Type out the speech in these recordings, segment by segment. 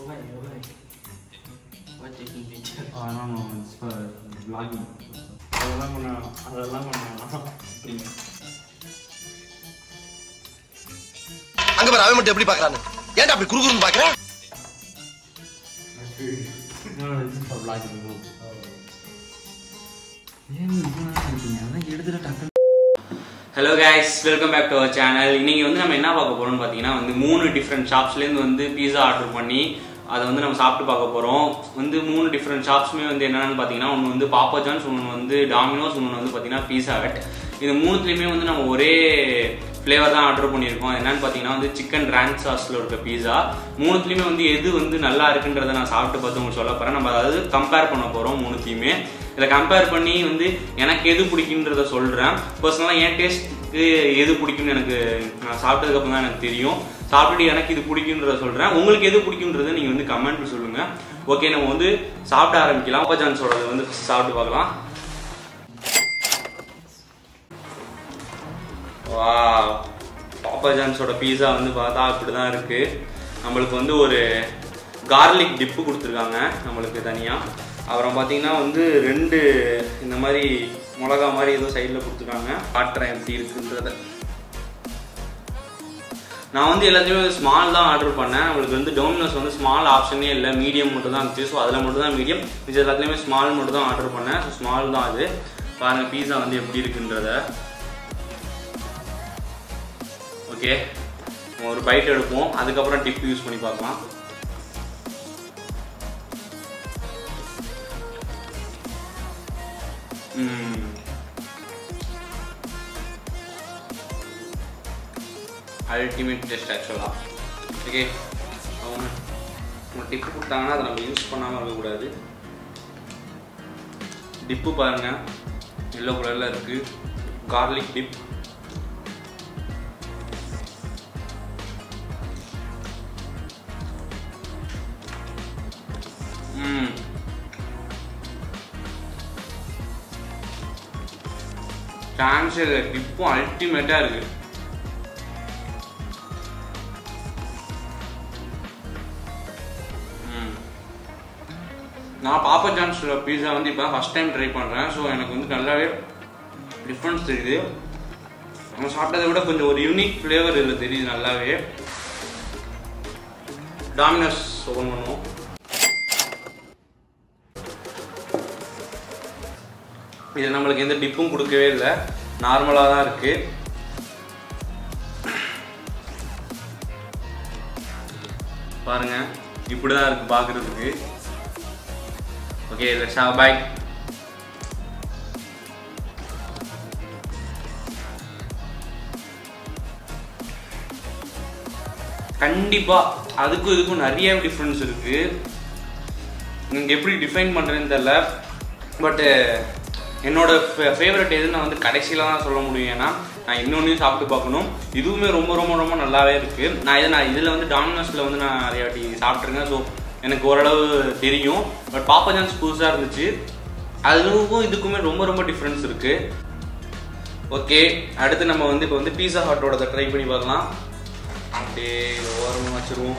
Why? Why? Why taking picture? Oh, no, no, it's for vlogging. அதெல்லாம் பண்ண அதெல்லாம் பண்ண அங்க பாரு அவன் மட்டும் எப்படி பாக்குறான்னு ஏன்டா அப்படி குறுகுறுன்னு பாக்குறேன் No, no, this is for vlogging. no. ஏன் இவ்வளோ நேரம் இருக்கீங்க? அதான் எடுத்துட்டு டக்குனு hello guys welcome back to our channel இன்னைக்கு வந்து நம்ம என்ன பார்க்க போறோம்னு பார்த்தீங்கன்னா வந்து மூணு டிஃப்ரெண்ட் ஷாப்ஸ்லேருந்து வந்து பீஸா ஆர்டர் பண்ணி அதை வந்து நம்ம சாப்பிட்டு பார்க்க போகிறோம் வந்து மூணு டிஃப்ரெண்ட் ஷாப்ஸுமே வந்து என்னென்னு பார்த்தீங்கன்னா ஒன்று வந்து பாப்பா ஜான்ஸ் ஒன்று வந்து டாமினோஸ் ஒன்று வந்து பார்த்தீங்கன்னா பீஸா ஹட் இது மூணுத்துலேயுமே வந்து நம்ம ஒரே ஃப்ளேவர் தான் ஆர்டர் பண்ணியிருக்கோம் என்னன்னு பார்த்தீங்கன்னா வந்து சிக்கன் ரேங்க் சாஸில் இருக்க பீஸா மூணுத்துலேயுமே வந்து எது வந்து நல்லா இருக்குன்றதை நான் சாப்பிட்டு பார்த்து உங்களுக்கு சொல்ல போகிறேன் நம்ம அதாவது கம்பேர் பண்ண போகிறோம் மூணுத்தையுமே இதை கம்பேர் பண்ணி வந்து எனக்கு எது பிடிக்குன்றத சொல்கிறேன் பர்சனலாக என் டேஸ்ட்டுக்கு எது பிடிக்கும்னு எனக்கு நான் சாப்பிட்டதுக்கப்புறம் தான் எனக்கு தெரியும் சாப்பிட்டுட்டு எனக்கு இது பிடிக்குன்றத சொல்கிறேன் உங்களுக்கு எது பிடிக்குன்றதை நீங்கள் வந்து கமெண்ட் சொல்லுங்கள் ஓகே நம்ம வந்து சாப்பிட ஆரம்பிக்கலாம் அப்பா ஜான்ஸோட வந்து first சாப்பிட்டு பார்க்கலாம் வா பாப்பா ஜான்ஸோட பீஸா வந்து பார்த்தா அப்படி தான் இருக்குது நம்மளுக்கு வந்து ஒரு கார்லிக் டிப்பு கொடுத்துருக்காங்க நம்மளுக்கு தனியாக அப்புறம் பார்த்தீங்கன்னா வந்து ரெண்டு இந்த மாதிரி மிளகா மாதிரி ஏதோ சைடில் கொடுத்துருக்காங்க காட்டுறேன் எப்படி இருக்குன்றத நான் வந்து எல்லாத்தையுமே ஸ்மால் தான் ஆர்டர் பண்ணேன் நம்மளுக்கு வந்து டோமினோஸ் வந்து ஸ்மால் ஆப்ஷனே இல்லை மீடியம் மட்டும் தான் இருந்துச்சு ஸோ அதில் மட்டும் தான் மீடியம் மிச்சம் எல்லாத்துலேயுமே ஸ்மால் மட்டும் தான் ஆர்டர் பண்ணேன் ஸோ ஸ்மால் தான் அது பாருங்கள் பீஸா வந்து எப்படி இருக்குன்றத ஓகே ஒரு பைட் எடுப்போம் அதுக்கப்புறம் டிப் யூஸ் பண்ணி பார்க்கலாம் அல்டிமேட் டெஸ்ட் ஆக்சுவலாக ஓகே அவங்க அவங்க டிப்பு கொடுத்தாங்கன்னா அதை நம்ம யூஸ் பண்ணாமல் இருக்கக்கூடாது டிப்பு பாருங்கள் எல்லோ கலரில் இருக்குது கார்லிக் டிப் ம் சான்ஸ் இல்லை டிப்பும் அல்டிமேட்டாக இருக்கு ம். நான் பாப்பா ஜான்ஸ் பீஸா வந்து இப்போ ஃபஸ்ட் டைம் ட்ரை பண்ணுறேன் ஸோ எனக்கு வந்து நல்லாவே டிஃப்ரென்ஸ் தெரியுது நம்ம சாப்பிட்டதை விட கொஞ்சம் ஒரு யூனிக் ஃப்ளேவர் இதில் தெரியுது நல்லாவே டாமினோஸ் ஓப்பன் பண்ணுவோம் இது நம்மளுக்கு எந்த டிப்பும் கொடுக்கவே இல்லை நார்மலாக தான் இருக்கு பாருங்க இப்படி தான் இருக்கு பார்க்கறதுக்கு ஓகே லெட்ஸ் பாய் கண்டிப்பா அதுக்கும் இதுக்கும் நிறைய டிஃப்ரென்ஸ் இருக்கு நீங்க எப்படி டிஃபைன் பண்றேன்னு தெரியல பட்டு என்னோட ஃபேவரட் எதுன்னு நான் வந்து கடைசியில தான் சொல்ல முடியும் ஏன்னா நான் இன்னொன்னையும் சாப்பிட்டு பார்க்கணும் இதுவுமே ரொம்ப ரொம்ப ரொம்ப நல்லாவே இருக்கு நான் இதை நான் இதில் வந்து டாமினோஸில் வந்து நான் நிறைய வாட்டி சாப்பிட்ருக்கேன் ஸோ எனக்கு ஓரளவு தெரியும் பட் பாப்பா ஜான்ஸ் புதுசாக இருந்துச்சு அதுக்கும் இதுக்குமே ரொம்ப ரொம்ப டிஃப்ரென்ஸ் இருக்கு ஓகே அடுத்து நம்ம வந்து இப்போ வந்து பீஸா ஹாட்டோட ட்ரை பண்ணி பார்க்கலாம் அப்படியே ஓரமாக வச்சிருவோம்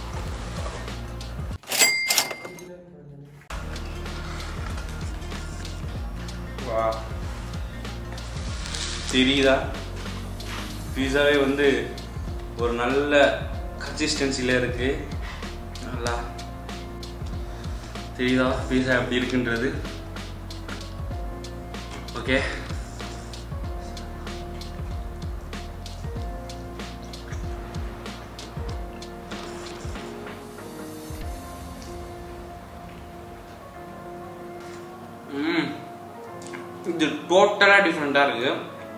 வா தெரியுதா பீஸாவே வந்து ஒரு நல்ல கன்சிஸ்டன்சியில் இருக்கு நல்லா தெரியுதா பீஸா எப்படி இருக்குன்றது ஓகே ம் இது டோட்டலாக டிஃப்ரெண்ட்டாக இருக்கு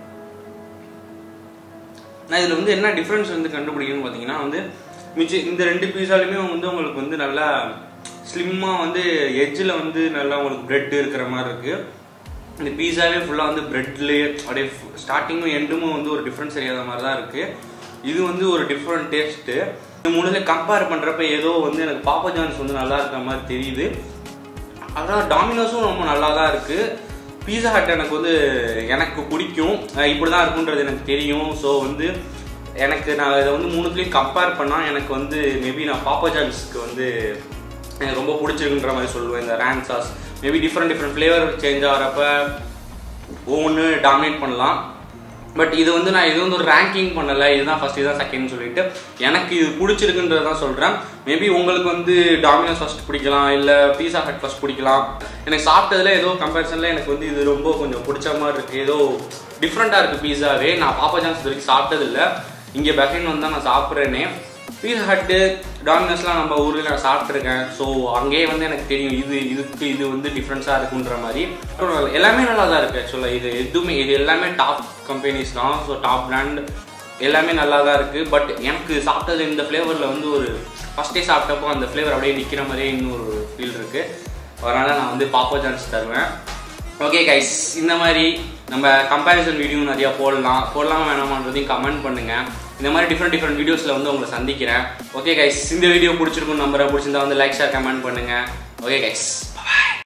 நான் இதில் வந்து என்ன டிஃப்ரென்ஸ் வந்து கண்டுபிடிக்கணும்னு பார்த்தீங்கன்னா வந்து மிச்சம் இந்த ரெண்டு பீஸாலுமே வந்து உங்களுக்கு வந்து நல்லா ஸ்லிம்மாக வந்து எட்ஜில் வந்து நல்லா உங்களுக்கு பிரெட் இருக்கிற மாதிரி இருக்கு இந்த பீஸாவே ஃபுல்லாக வந்து பிரெட்லேயே அப்படியே ஸ்டார்டிங்கும் எண்டுமும் வந்து ஒரு டிஃப்ரென்ஸ் தெரியாத மாதிரி தான் இருக்கு இது வந்து ஒரு டிஃப்ரெண்ட் டேஸ்ட்டு இந்த மூணுல கம்பேர் பண்ணுறப்ப ஏதோ வந்து எனக்கு பாப்பா ஜான்ஸ் வந்து நல்லா இருக்கிற மாதிரி தெரியுது அதான் டாமினோஸும் ரொம்ப நல்லா தான் இருக்கு பீஸா ஹட் எனக்கு வந்து எனக்கு பிடிக்கும் அஹ் இப்படி தான் இருக்குன்றது எனக்கு தெரியும் ஸோ வந்து எனக்கு நான் இதை வந்து மூணுத்துலேயும் கம்பேர் பண்ணால் எனக்கு வந்து மேபி நான் பாப்பா ஜான்ஸ்க்கு வந்து எனக்கு ரொம்ப பிடிச்சிருக்குன்ற மாதிரி சொல்லுவேன் இந்த ரேன் sauce maybe different different flavour change ஆகிறப்ப ஒவ்வொன்று டாமினேட் பண்ணலாம் பட் இது வந்து நான் இது வந்து ஒரு ரேங்கிங் பண்ணலை இதுதான் ஃபர்ஸ்ட் இதுதான் செகண்ட் சொல்லிட்டு எனக்கு இது பிடிச்சிருக்குன்றது தான் சொல்கிறேன் மேபி உங்களுக்கு வந்து டாமினோஸ் ஃபர்ஸ்ட் பிடிக்கலாம் இல்லை பீஸா ஹட் ஃபர்ஸ்ட் பிடிக்கலாம் எனக்கு சாப்பிட்டதுல ஏதோ கம்பேரிசனில் எனக்கு வந்து இது ரொம்ப கொஞ்சம் பிடிச்ச மாதிரி இருக்குது ஏதோ டிஃப்ரெண்ட்டாக இருக்குது பீஸாவே நான் பாப்பா ஜான்ஸ் இது வரைக்கும் சாப்பிட்டதில்ல இங்கே பெஹைன் வந்து தான் நான் சாப்பிட்றேனே பீஸா ஹட்டு டாமினோஸ்லாம் நம்ம ஊரில் நான் சாப்பிட்ருக்கேன் ஸோ அங்கேயே வந்து எனக்கு தெரியும் இது இதுக்கு இது வந்து டிஃப்ரென்ஸாக இருக்குன்ற மாதிரி அப்புறம் எல்லாமே நல்லா தான் இருக்குது ஆக்சுவலாக இது எதுவுமே இது எல்லாமே டாப் கம்பெனிஸ் தான் ஸோ டாப் பிராண்ட் எல்லாமே நல்லா தான் இருக்குது பட் எனக்கு சாப்பிட்டது இந்த ஃப்ளேவரில் வந்து ஒரு ஃபஸ்ட்டே சாப்பிட்டப்போ அந்த ஃப்ளேவர் அப்படியே நிற்கிற மாதிரியே இன்னொரு ஃபீல் இருக்குது அதனால் நான் வந்து பாப்பா சான்ஸ் தருவேன் ஓகே கைஸ் இந்த மாதிரி நம்ம கம்பேரிசன் வீடியோ நிறையா போடலாம் போடலாம் வேணாமான்றதையும் கமெண்ட் பண்ணுங்க இந்த மாதிரி டிஃப்ரெண்ட் டிஃப்ரெண்ட் வீடியோஸில் வந்து உங்களை சந்திக்கிறேன் ஓகே கைஸ் இந்த வீடியோ பிடிச்சிருக்கும் நம்பரை பிடிச்சிருந்தா வந்து லைக் ஷேர் கமெண்ட் பண்ணுங்க ஓகே கைஸ்